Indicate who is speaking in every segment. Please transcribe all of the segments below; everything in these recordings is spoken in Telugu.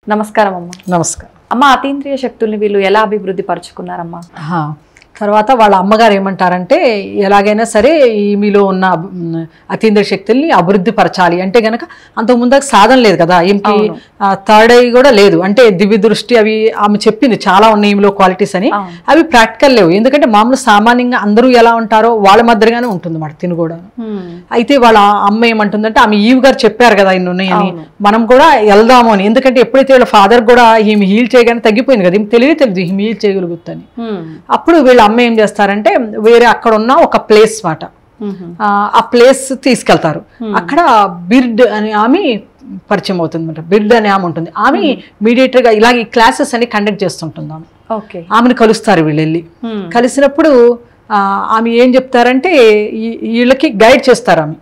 Speaker 1: నమస్కారం అమ్మా
Speaker 2: నమస్కారం
Speaker 1: అమ్మ అతీంద్రియ శక్తుల్ని వీళ్ళు ఎలా అభివృద్ధి పరుచుకున్నారమ్మా
Speaker 2: ఆహా. తర్వాత వాళ్ళ అమ్మగారు ఏమంటారంటే ఎలాగైనా సరే ఈ మీలో ఉన్న మ్, అతీంద్రియ శక్తుల్ని అభివృద్ధి పరచాలి అంటే గనక అంతకు ముందు సాధన లేదు కదా ఈమెకి థర్డ్ ఐ కూడా లేదు అంటే దివ్య దృష్టి అవి ఆమె చెప్పింది చాలా ఉన్నాయి ఈమెలో క్వాలిటీస్ అని
Speaker 1: అవును.
Speaker 2: అవి ప్రాక్టికల్ లేవు ఎందుకంటే మామూలు సామాన్యంగా అందరూ ఎలా ఉంటారో వాళ్ళ మధ్యగానే ఉంటుంది మాట తిను కూడా అయితే వాళ్ళ అమ్మ ఏమంటుందంటే ఆమె ఈవ్ గారు చెప్పారు కదా ఇన్ని ఉన్నాయని
Speaker 1: అవును.
Speaker 2: మనం కూడా వెళ్దాము అని ఎందుకంటే ఎప్పుడైతే వాళ్ళ ఫాదర్ కూడా ఈమె హీల్ చేయగానే తగ్గిపోయింది కదా ఈమె తెలియదు తెలియదు ఈమె హీల్ చేయగలుగుతుంది అప్పుడు వీళ్ళ అమ్మ ఏం చేస్తారంటే వేరే అక్కడ ఉన్న ఒక ప్లేస్ మాట ఆ, ఆ ప్లేస్ తీసుకెళ్తారు అక్కడ బిర్డ్ అని ఆమె పరిచయం అవుతుంది అనమాట బిర్డ్ అనే ఆమె ఉంటుంది ఆమె మీడియేటర్ గా ఇలాగ ఈ క్లాసెస్ అని కండక్ట్ చేస్తుంటుంది ఆమె
Speaker 1: ఓకే
Speaker 2: ఆమెను కలుస్తారు వీళ్ళు వెళ్ళి కలిసినప్పుడు ఆ, ఆమె ఏం చెప్తారంటే ఈ- వీళ్ళకి గైడ్ చేస్తారు ఆమె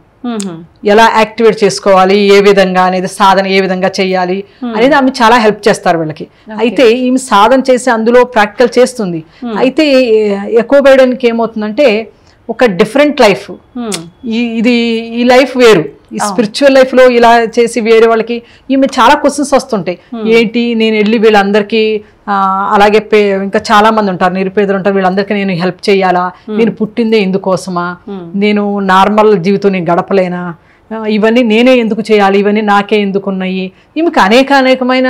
Speaker 2: ఎలా యాక్టివేట్ చేసుకోవాలి ఏ విధంగా అనేది సాధన ఏ విధంగా చేయాలి అనేది ఆమె చాలా హెల్ప్ చేస్తారు వీళ్ళకి అయితే ఈమె సాధన చేసి అందులో ప్రాక్టికల్ చేస్తుంది అయితే ఎక్కువ బయడానికి ఏమవుతుందంటే ఒక డిఫరెంట్ లైఫ్ ఈ ఇది ఈ లైఫ్ వేరు ఈ స్పిరిచువల్ లైఫ్ లో ఇలా చేసి వేరే వాళ్ళకి ఈమె చాలా క్వశ్చన్స్ వస్తుంటాయి ఏంటి నేను వెళ్ళి వీళ్ళందరికీ ఆ, అలాగే పే ఇంకా చాలా మంది ఉంటారు నిరుపేదలు ఉంటారు వీళ్ళందరికీ నేను హెల్ప్ చేయాలా నేను పుట్టిందే ఇందుకోసమా నేను నార్మల్ జీవితం నేను గడపలేనా ఆ, ఇవన్నీ నేనే ఎందుకు చేయాలి ఇవన్నీ నాకే ఎందుకు ఉన్నాయి ఈమెకి అనేక అనేకమైన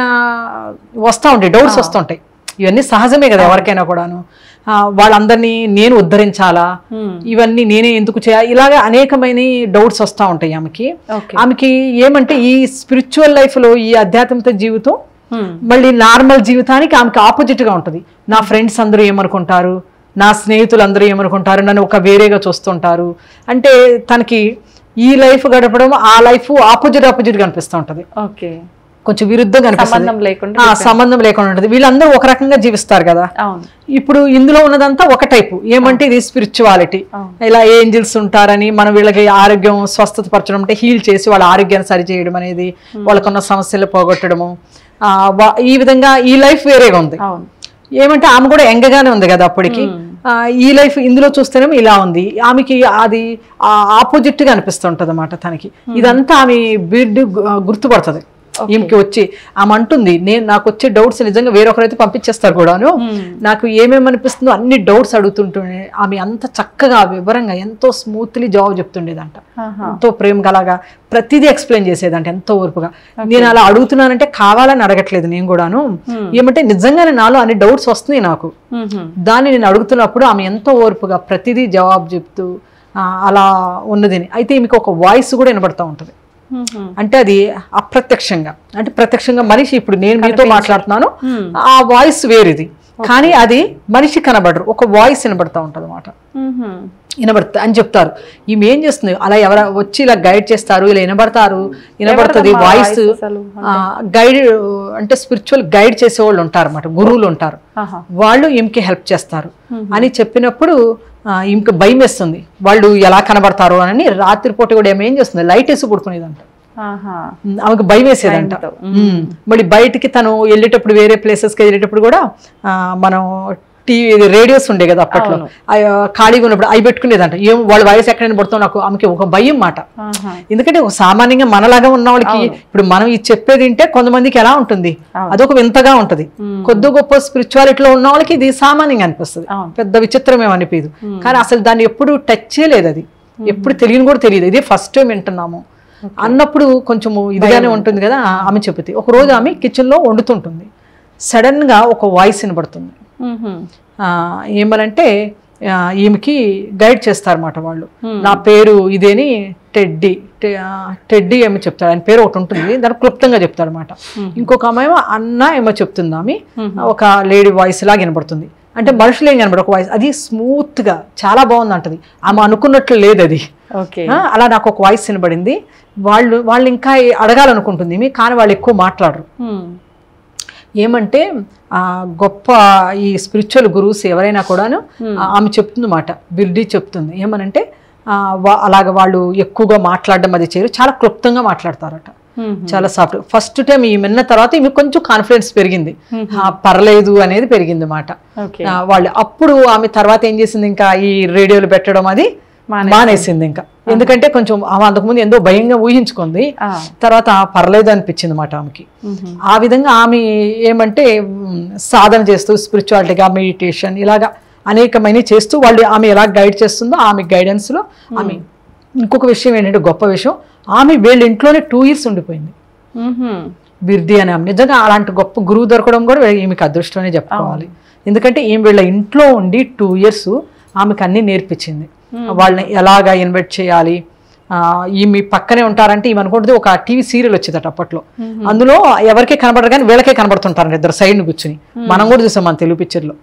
Speaker 2: వస్తూ ఉంటాయి డౌట్స్ వస్తుంటాయి ఇవన్నీ సహజమే కదా ఎవరికైనా కూడాను ఆ, వాళ్ళందరినీ నేను ఉద్ధరించాలా ఇవన్నీ నేనే ఎందుకు చేయాలి ఇలాగ అనేకమైన డౌట్స్ వస్తూ ఉంటాయి ఆమెకి
Speaker 1: ఓకే
Speaker 2: ఆమెకి ఏమంటే ఈ స్పిరిచువల్ లైఫ్లో ఈ ఆధ్యాత్మిక జీవితం మళ్ళీ నార్మల్ జీవితానికి ఆమెకి ఆపోజిట్గా ఉంటుంది నా ఫ్రెండ్స్ అందరూ ఏమనుకుంటారు నా స్నేహితులు అందరూ ఏమనుకుంటారు నన్ను ఒక వేరేగా చూస్తుంటారు అంటే తనకి ఈ లైఫ్ గడపడం ఆ లైఫ్ ఆపోజిట్ ఆపోజిట్గా అనిపిస్తూ ఉంటుంది
Speaker 1: ఓకే
Speaker 2: కొంచెం విరుద్ధంగా అనిపిస్తుంది
Speaker 1: సంబంధం లేకుండా
Speaker 2: ఆ, సంబంధం లేకుండా ఉంటుంది వీళ్ళందరూ ఒక రకంగా జీవిస్తారు కదా
Speaker 1: అవును
Speaker 2: ఇప్పుడు ఇందులో ఉన్నదంతా ఒక టైపు ఏమంటే ఇది స్పిరిచువాలిటీ
Speaker 1: అవును.
Speaker 2: ఇలా ఏంజిల్స్ ఉంటారని మనం వీళ్ళకి ఆరోగ్యం స్వస్థత పరచడం అంటే హీల్ చేసి వాళ్ళ ఆరోగ్యాన్ని సరి చేయడం అనేది వాళ్ళకున్న సమస్యలు పోగొట్టడము ఆ, వా- ఈ విధంగా ఈ లైఫ్ వేరేగా ఉంది
Speaker 1: అవును
Speaker 2: ఏమంటే ఆమె కూడా యంగగానే ఉంది కదా అప్పటికి ఆ, ఈ లైఫ్ ఇందులో చూస్తేనేమో ఇలా ఉంది ఆమెకి అది ఆపోజిట్ గా అనిపిస్తుంటది అనమాట తనకి ఇదంతా ఆమె బిడ్ గుర్తుపడుతుంది ఈమెకి వచ్చి ఆమె అంటుంది నేను నాకు వచ్చే డౌట్స్ నిజంగా వేరొకరైతే పంపించేస్తారు కూడాను నాకు ఏమేమి అనిపిస్తుందో అన్ని డౌట్స్ అడుగుతుంటుండే ఆమె అంత చక్కగా వివరంగా ఎంతో స్మూత్లీ జవాబు చెప్తుండేదంట
Speaker 1: ఆహా.
Speaker 2: ఎంతో ప్రేమ గలాగా ప్రతిదీ ఎక్స్ప్లెయిన్ చేసేదంట ఎంతో ఓర్పుగా నేను అలా అడుగుతున్నానంటే కావాలని అడగట్లేదు నేను కూడాను ఏమంటే నిజంగానే నాలో అన్ని డౌట్స్ వస్తున్నాయి నాకు
Speaker 1: మ్మ్.
Speaker 2: దాన్ని నేను అడుగుతున్నప్పుడు ఆమె ఎంతో ఓర్పుగా ప్రతిదీ జవాబు చెప్తూ ఆ, అలా ఉన్నదని అయితే ఈమెకి ఒక వాయిస్ కూడా వినబడతా ఉంటుంది
Speaker 1: మ్మ్.
Speaker 2: అంటే అది అప్రత్యక్షంగా అంటే ప్రత్యక్షంగా మనిషి ఇప్పుడు నేను మీతో మాట్లాడుతున్నాను
Speaker 1: Hmm.
Speaker 2: ఆ వాయిస్ వేరేది కానీ అది మనిషి కనబడరు ఒక వాయిస్ వినబడతా ఉంటుంది అనమాట
Speaker 1: మ్మ్.
Speaker 2: వినబడతా అని చెప్తారు ఈమె ఏం చేస్తుంది అలా ఎవర వచ్చి ఇలా గైడ్ చేస్తారు ఇలా వినబడతారు వినబడుతుంది
Speaker 1: ఎవరిదమ్మా
Speaker 2: వాయిస్
Speaker 1: voice అసలు?
Speaker 2: గైడ్ అంటే స్పిరిచువల్ గైడ్ చేసే వాళ్ళు ఉంటారు అన్నమాట గురువులు ఉంటారు
Speaker 1: ఆహా.
Speaker 2: వాళ్ళు ఈమెకి హెల్ప్ చేస్తారు అని చెప్పినప్పుడు ఆ, ఈమెకి భయం వేస్తుంది వాళ్ళు ఎలా కనబడతారు అని రాత్రిపూట కూడా ఏమో ఏం చేస్తుంది లైట్ వేసి పడుకునేదంట
Speaker 1: ఆహా.
Speaker 2: ఉమ్, ఆమెకు భయం వేసేదంట
Speaker 1: భయంతో.
Speaker 2: ఉమ్, మళ్ళీ బయటికి తను వెళ్ళేటప్పుడు వేరే ప్లేసెస్కి వెళ్ళేటప్పుడు కూడా ఆ, మనం టీవీ రేడియోస్ ఉండే కదా అప్పట్లో
Speaker 1: అవును.
Speaker 2: ఆ, ఖాళీగా ఉన్నప్పుడు అవి పెట్టుకునేదంట ఏం వాళ్ళ వయసు ఎక్కడైనా పడుతుంది నాకు ఆమెకి ఒక భయం మాట
Speaker 1: ఆహా.
Speaker 2: ఎందుకంటే ఒక సామాన్యంగా మనలాగా ఉన్న వాళ్ళకి ఇప్పుడు మనం ఇది చెప్పేది వింటే కొంతమందికి ఎలా ఉంటుంది
Speaker 1: అవును.
Speaker 2: అదొక వింతగా ఉంటది కొద్ది గొప్ప స్పిరిచువాలిటీలో ఉన్న వాళ్ళకి ఇది సామాన్యంగా అనిపిస్తుంది
Speaker 1: అవును.
Speaker 2: పెద్ద విచిత్రం ఏమి అనిపించదు కానీ అసలు దాన్ని ఎప్పుడు టచ్ చేయలేదు అది ఎప్పుడు తెలియని కూడా తెలియదు ఇదే ఫస్ట్ టైం వింటున్నాము అన్నప్పుడు కొంచెము ఇదిగానే ఉంటుంది కదా ఆమె చెబుతుంది ఒక రోజు ఆమె కిచెన్ లో వండుతుంటుంది సడన్ గా ఒక వాయిస్ వినబడుతుంది
Speaker 1: మ్మ్.
Speaker 2: ఆ, ఏమనంటే ఆ, ఈమెకి గైడ్ చేస్తారన్నమాట వాళ్ళు నా పేరు ఇదేని టెడ్డీ టె- ఆ, టెడ్డీ ఏమో చెప్తాడు ఆయన పేరు ఒకటి ఉంటుంది దాన్ని క్లుప్తంగా చెప్తాడు అనమాట ఇంకొక అమ్మాయి ఏమో అన్న ఏమో చెప్తుంది ఆమె ఒక లేడీ వాయిస్ లాగా వినబడుతుంది అంటే మనుషులు ఏం కనబడు ఒక వాయిస్ అది స్మూత్ గా చాలా బాగుంది అంటది ఆమె అనుకున్నట్లు లేదు అది
Speaker 1: ఓకే
Speaker 2: ఆ, అలా నాకు ఒక వాయిస్ వినబడింది వాళ్ళు వాళ్ళు ఇంకా అడగాలనుకుంటుంది ఈమె, కానీ వాళ్ళు ఎక్కువ మాట్లాడరు
Speaker 1: మ్మ్.
Speaker 2: ఏమంటే ఆ గొప్ప ఈ స్పిరిచువల్ గురువుస్ ఎవరైనా కూడాను ఆ, ఆమె చెప్తుంది మాట బిర్డీ చెప్తుంది ఏమనంటే ఆ, వా- అలాగ వాళ్ళు ఎక్కువగా మాట్లాడడం అది చేయరు చాలా క్లుప్తంగా మాట్లాడతారట
Speaker 1: మ్మ్.
Speaker 2: చాలా సాఫ్ట్ ఫస్ట్ టైం ఈ విన్న తర్వాత ఈమె కొంచెం కాన్ఫిడెన్స్ పెరిగింది ఆ, పర్లేదు అనేది పెరిగింది మాట
Speaker 1: ఓకే
Speaker 2: వాళ్ళు అప్పుడు ఆమె తర్వాత ఏం చేసింది ఇంకా ఈ రేడియోలు పెట్టడం అది
Speaker 1: మానేసింది.
Speaker 2: మానేసింది ఇంకా ఎందుకంటే కొంచెం ఆమె అంతకుముందు ఎంతో భయంగా ఊహించుకుంది
Speaker 1: ఆ.
Speaker 2: తర్వాత పర్లేదు అనిపించింది మాట ఆమెకి
Speaker 1: మ్మ్.
Speaker 2: ఆ విధంగా ఆమె ఏమంటే మ్, సాధన చేస్తూ స్పిరిచువాలిటీగా మెడిటేషన్ ఇలాగా అనేకమైన చేస్తూ వాళ్ళు ఆమె ఎలా గైడ్ చేస్తుందో ఆమె గైడెన్స్లో ఆమె ఇంకొక విషయం ఏంటంటే గొప్ప విషయం ఆమె వీళ్ళ ఇంట్లోనే టూ ఇయర్స్ ఉండిపోయింది
Speaker 1: మ్మ్.
Speaker 2: బిర్ది అని ఆమె నిజంగా అలాంటి గొప్ప గురువు దొరకడం కూడా ఈమెకి అదృష్టమనే చెప్పుకోవాలి ఎందుకంటే ఈమె వీళ్ళ ఇంట్లో ఉండి టూ ఇయర్స్ ఆమెకు అన్ని నేర్పించింది వాళ్ళని ఎలాగా ఇన్వైట్ చేయాలి ఆ, ఈమె పక్కనే ఉంటారంటే ఈమె అనుకుంటుంది ఒక టీవీ సీరియల్ వచ్చేదట అప్పట్లో అందులో ఎవరికే కనబడరు కానీ వీళ్ళకే కనబడుతుంటారు ఇద్దరు సైడ్ కూర్చుని మనం కూడా చూసాం మన తెలుగు పిక్చర్లో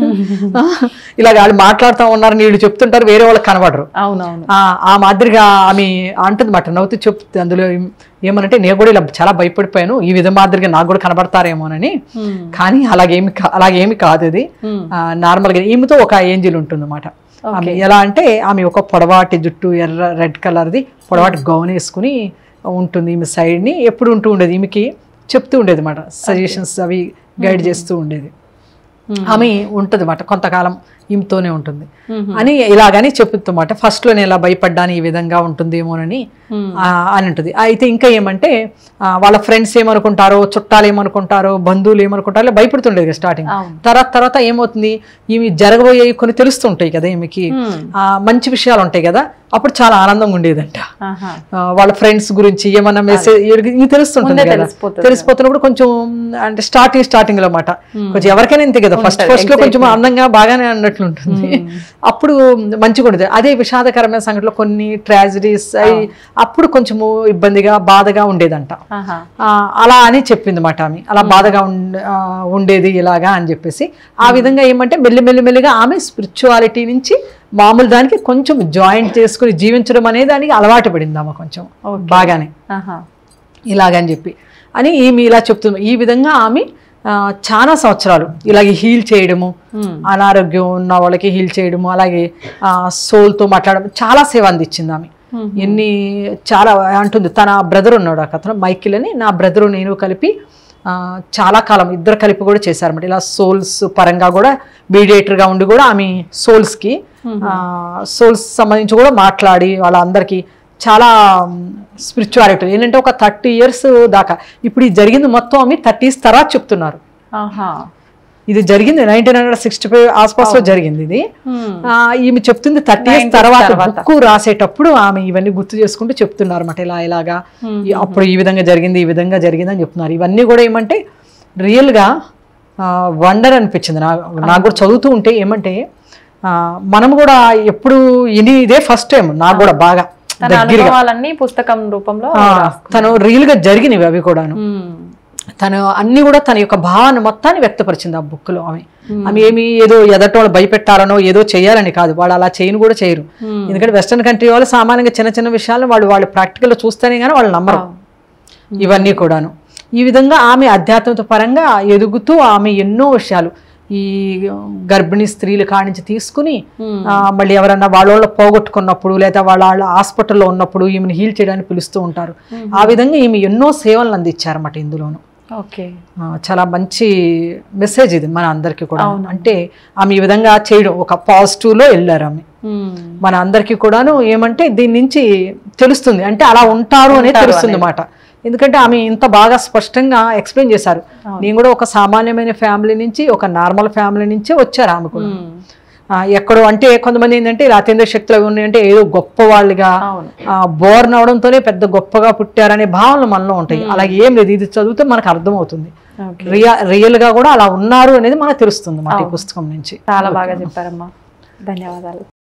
Speaker 2: ఇలాగ వాళ్ళు మాట్లాడుతూ ఉన్నారు వీళ్ళు చెప్తుంటారు వేరే వాళ్ళకి కనబడరు
Speaker 1: అవునవును
Speaker 2: ఆ ఆ మాదిరిగా ఆమె అంటుంది మాట నవ్వుతూ చెప్తుంది అందులో ఏం- ఏమనంటే నేను కూడా ఇలా చాలా భయపడిపోయాను ఈ విధ మాదిరిగా నాకు కూడా కనబడతారేమోనని
Speaker 1: మ్మ్.
Speaker 2: కానీ అలాగేమి కా- అలాగేమి కాదు అది
Speaker 1: మ్మ్.
Speaker 2: ఆ, నార్మల్గా ఈమెతో ఒక ఏంజిల్ ఉంటుంది అనమాట ఆమె ఎలా అంటే ఆమె ఒక పొడవాటి జుట్టు ఎర్ర రెడ్ కలర్ది పొడవాటి గౌన్ వేసుకుని ఉంటుంది ఈమె సైడ్ని ఎప్పుడు ఉంటూ ఉండేది ఈమెకి చెప్తూ ఉండేది అనమాట సజెషన్స్ అవి గైడ్ చేస్తూ ఉండేది ఆమె ఉంటుంది అనమాట కొంతకాలం ఈమెతోనే ఉంటుంది
Speaker 1: మ్మ్.
Speaker 2: అని ఇలాగని చెప్తున్నమాట ఫస్ట్లో నేను ఇలా భయపడ్డాను ఈ విధంగా ఉంటుందేమోనని
Speaker 1: మ్మ్.
Speaker 2: ఆ, అని ఉంటుంది అయితే ఇంకా ఏమంటే ఆ, వాళ్ళ ఫ్రెండ్స్ ఏమనుకుంటారో చుట్టాలు ఏమనుకుంటారో బంధువులు ఏమనుకుంటారో ఇలా భయపడుతుండేది స్టార్టింగ్
Speaker 1: అవును.
Speaker 2: తర్వాత తర్వాత ఏమవుతుంది ఇవి జరగబోయే కొన్ని తెలుస్తుంటాయి కదా ఈమెకి
Speaker 1: మ్మ్.
Speaker 2: ఆ, మంచి విషయాలు ఉంటాయి కదా అప్పుడు చాలా ఆనందంగా ఉండేదంట
Speaker 1: ఆహా.
Speaker 2: ఆ, వాళ్ళ ఫ్రెండ్స్ గురించి ఏమన్నా మెసేజ్ ఇది తెలుస్తుంటుంది
Speaker 1: ముందే
Speaker 2: కదా
Speaker 1: తెలిసిపోతుంది.
Speaker 2: తెలిసిపోతున్నప్పుడు కొంచెం అంటే స్టార్టింగ్ స్టార్టింగ్ లో మాట కొంచెం ఎవరికైనా ఇంతే కదా ఫస్ట్ ఫస్ట్ లో కొంచెం అందంగా బాగానే అన్నట్లు ఉంటుంది అప్పుడు మంచిగా ఉండేది అదే విషాదకరమైన సంఘటనలో కొన్ని ట్రాజడీస్ అయి అప్పుడు కొంచెము ఇబ్బందిగా బాధగా ఉండేదంట
Speaker 1: ఆహా.
Speaker 2: ఆ, అలా అని చెప్పింది మాట ఆమె అలా బాధగా ఉండ- ఆ, ఉండేది ఇలాగా అని చెప్పేసి ఆ విధంగా ఏమంటే మెల్లి మెల్లి మెల్లిగా ఆమె స్పిరిచువాలిటీ నుంచి మామూలు దానికి కొంచెం జాయింట్ చేసుకుని జీవించడం అనే దానికి అలవాటు పడింది ఆమె కొంచెం బాగానే
Speaker 1: ఆహా.
Speaker 2: ఇలాగని చెప్పి అని ఈమె ఇలా చెప్తుంది ఈ విధంగా ఆమె ఆ, చాలా సంవత్సరాలు ఇలాగే హీల్ చేయడము
Speaker 1: మ్మ్.
Speaker 2: అనారోగ్యం ఉన్న వాళ్ళకి హీల్ చేయడము అలాగే ఆ, సోల్తో మాట్లాడడం చాలా సేవ అందించింది ఆమె
Speaker 1: మ్మ్.
Speaker 2: ఎన్ని చాలా అంటుంది తన బ్రదర్ ఉన్నాడు ఆ కథలో మైకిల్ అని నా బ్రదరు నేను కలిపి ఆ, చాలా కాలం ఇద్దరు కలిపి కూడా చేశారన్నమాట ఇలా సోల్స్ పరంగా కూడా మీడియేటర్గా ఉండి కూడా ఆమె సోల్స్కి సోల్స్ సంబంధించి కూడా మాట్లాడి వాళ్ళందరికీ చాలా స్పిరిచువాలిటీ ఏంటంటే ఒక థర్టీ ఇయర్స్ దాకా ఇప్పుడు ఇది జరిగింది మొత్తం ఆమె థర్టీస్ తర్వాత చెప్తున్నారు
Speaker 1: ఆహా.
Speaker 2: ఇది జరిగింది నైన్టీన్ హండ్రెడ్ సిక్స్టీ ఫైవ్ ఆస్పాస్లో జరిగింది ఇది
Speaker 1: మ్మ్.
Speaker 2: ఆ, ఈమె చెప్తుంది థర్టీ ఇయర్స్
Speaker 1: 90s
Speaker 2: తర్వాత
Speaker 1: తర్వాత.
Speaker 2: బుక్ రాసేటప్పుడు ఆమె ఇవన్నీ గుర్తు చేసుకుంటూ చెప్తున్నారు అనమాట ఇలా ఇలాగా ఈ- అప్పుడు ఈ విధంగా జరిగింది ఈ విధంగా జరిగింది అని చెప్తున్నారు ఇవన్నీ కూడా ఏమంటే రియల్గా వండర్ అనిపించింది నా నాకు కూడా చదువుతూ ఉంటే ఏమంటే ఆ, మనం కూడా ఎప్పుడు ఇని ఇదే ఫస్ట్ టైం నాకు కూడా బాగా
Speaker 1: తన
Speaker 2: దగ్గరగా
Speaker 1: అనుభవాలన్నీ పుస్తకం రూపంలో
Speaker 2: ఆ, తను రియల్గా జరిగినవి అవి కూడాను
Speaker 1: మ్మ్.
Speaker 2: తను అన్ని కూడా తన యొక్క భావాన్ని మొత్తాన్ని వ్యక్తపరిచింది ఆ బుక్ లో ఆమె ఆమె ఏమి ఏదో ఎదటోళ్ళు భయపెట్టాలనో ఏదో చేయాలని కాదు వాళ్ళు అలా చేయను కూడా చేయరు
Speaker 1: మ్మ్.
Speaker 2: ఎందుకంటే వెస్ట్రన్ కంట్రీ వాళ్ళు సామాన్యంగా చిన్న చిన్న విషయాలను వాళ్ళు వాళ్ళు ప్రాక్టికల్ చూస్తేనే కానీ వాళ్ళు నమ్మరు ఇవన్నీ కూడాను ఈ విధంగా ఆమె ఆధ్యాత్మిక పరంగా ఎదుగుతూ ఆమె ఎన్నో విషయాలు ఈ గర్భిణీ స్త్రీల కాడించి తీసుకుని
Speaker 1: మ్మ్.
Speaker 2: ఆ, మళ్ళీ ఎవరన్నా వాళ్ళ వాళ్ళు పోగొట్టుకున్నప్పుడు లేదా వాళ్ళ వాళ్ళ హాస్పిటల్లో ఉన్నప్పుడు ఈమెను హీల్ చేయడానికి పిలుస్తూ ఉంటారు ఆ విధంగా ఈమె ఎన్నో సేవలను అందించారన్నమాట ఇందులోను
Speaker 1: ఓకే
Speaker 2: ఆ, చాలా మంచి మెసేజ్ ఇది మన అందరికీ కూడా అంటే ఆమె ఈ విధంగా చేయడం ఒక పాజిటివ్లో వెళ్ళారు ఆమె
Speaker 1: మ్మ్.
Speaker 2: మన అందరికీ కూడాను ఏమంటే దీని నుంచి తెలుస్తుంది అంటే అలా ఉంటారు అనేది తెలుస్తుంది అన్నమాట ఎందుకంటే ఆమె ఇంత బాగా స్పష్టంగా ఎక్స్ప్లెయిన్ చేశారు నేను కూడా ఒక సామాన్యమైన ఫ్యామిలీ నుంచి ఒక నార్మల్ ఫ్యామిలీ నుంచే వచ్చారు ఆమె కూడా
Speaker 1: మ్మ్.
Speaker 2: ఆ, ఎక్కడో అంటే కొంతమంది ఏంటంటే ఇలా అతీంద్ర శక్తులు అవి ఉన్నాయంటే ఏదో గొప్ప వాళ్ళుగా
Speaker 1: అవును
Speaker 2: బోర్న్ అవడంతోనే పెద్ద గొప్పగా పుట్టారనే భావనలు మనలో ఉంటాయి అలాగే ఏం లేదు ఇది చదివితే మనకు అర్థమవుతుంది
Speaker 1: ఓకే
Speaker 2: రియా రియల్ గా కూడా అలా ఉన్నారు అనేది మనకు తెలుస్తుంది మాట ఈ పుస్తకం నుంచి
Speaker 1: చాలా బాగా చెప్పారమ్మా ధన్యవాదాలు